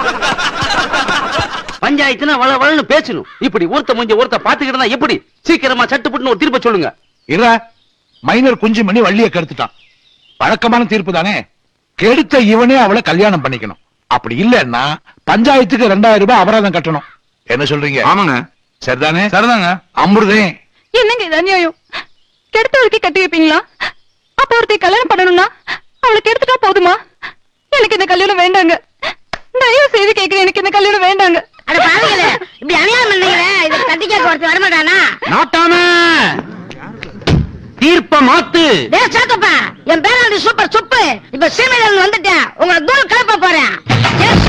பஞ்சாயத்துனா வள வளன்னு பேசணும் இப்படி ஒருத்த முடிஞ்ச ஒருத்த பாத்துக்கிட்டு இருந்தா எப்படி சீக்கிரமா சட்டுப்புட்டுன்னு ஒரு தீர்ப்பை சொல்லுங்க இற மைனர் குஞ்சு மணி வள்ளிய கெடுத்துட்டான் வழக்கமான தீர்ப்பு தானே கெடுத்த இவனே அவளை கல்யாணம் பண்ணிக்கணும் அப்படி இல்லன்னா பஞ்சாயத்துக்கு ரெண்டாயிரம் ரூபாய் அபராதம் கட்டணும் என்ன சொல்றீங்க ஆமாங்க சரிதானே சரிதாங்க அமிர்தே என்னங்க இது அநியாயம் கெடுத்தவளுக்கு கட்டி வைப்பீங்களா அப்ப ஒருத்தி கல்யாணம் பண்ணணும்னா அவளை கெடுத்துட்டா போதுமா எனக்கு இந்த கல்யாணம் வேண்டாங்க தயவு செய்து கேக்குறேன் எனக்கு இந்த கல்யாணம் வேண்டாங்க அட பாவிகளே இப்படி அநியாயம் பண்ணீங்களே இத கட்டி கேட்க ஒருத்தர் வரமாட்டானா நாட்டாம தீர்ப்ப மாத்து டே சாக்கப்பா என் பேராண்டி சூப்பர் சுப்பு இப்ப சீமையில வந்துட்டேன் உங்களை தூரம் கிளப்ப போறேன்